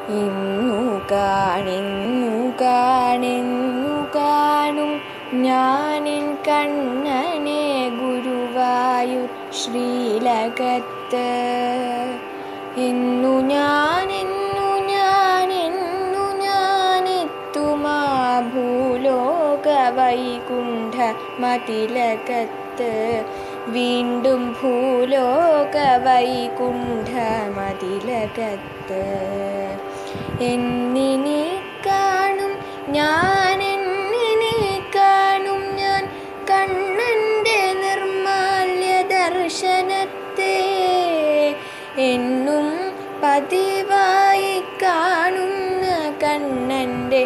ഇന്നു കാണിന്നു കാണിന്നു കാണും ഞാനിൻ കണ്ണനെ ഗുരുവായൂർ ശ്രീലകത്ത് ഇന്നു ഞാനിന്നു ഞാനിന്നു ഞാനെത്തുമാ ഭൂലോക വൈകുണ്ഠ മതിലകത്ത് വീണ്ടും ഭൂലോക വൈകുണ്ഠ മതിലകത്ത് എന്നിനെ കാണും ഞാൻ എന്നിനെ കാണും ഞാൻ കണ്ണൻ്റെ നിർമാല്യ ദർശനത്തെ എന്നും പതിവായി കാണുന്ന കണ്ണൻ്റെ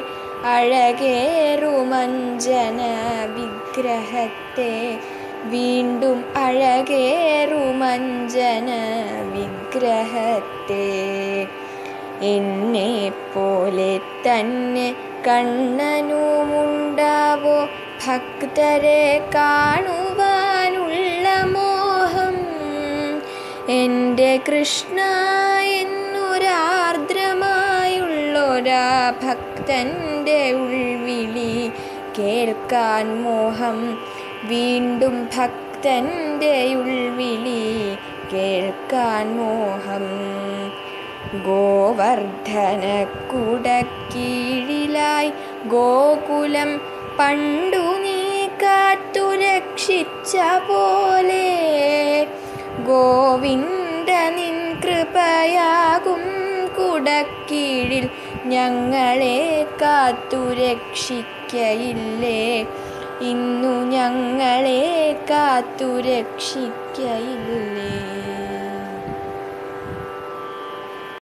അഴകേറുമഞ്ജന വിഗ്രഹത്തെ വീണ്ടും അഴകേറുമഞ്ജന വിഗ്രഹത്തെ എന്നെ പോലെ തന്നെ കണ്ണനുമുണ്ടാവോ ഭക്തരെ കാണുവാനുള്ള മോഹം എൻ്റെ കൃഷ്ണ എന്നൊരാർദ്രമായുള്ളൊരാ ഭക്തൻ്റെ ഉൾവിളി കേൾക്കാൻ മോഹം വീണ്ടും ഭക്തൻ്റെ ഉൾവിളി കേൾക്കാൻ മോഹം ഗോവർദ്ധന കുടക്കീഴിലായി ഗോകുലം പണ്ടു നീ കാത്തു രക്ഷിച്ച പോലെ ഗോവിന്ദ നിൻ കൃപയാകും കുടക്കീഴിൽ ഞങ്ങളെ കാത്തു രക്ഷിക്കയില്ലേ ഇന്നു ഞങ്ങളെ കാത്തു രക്ഷിക്കയില്ലേ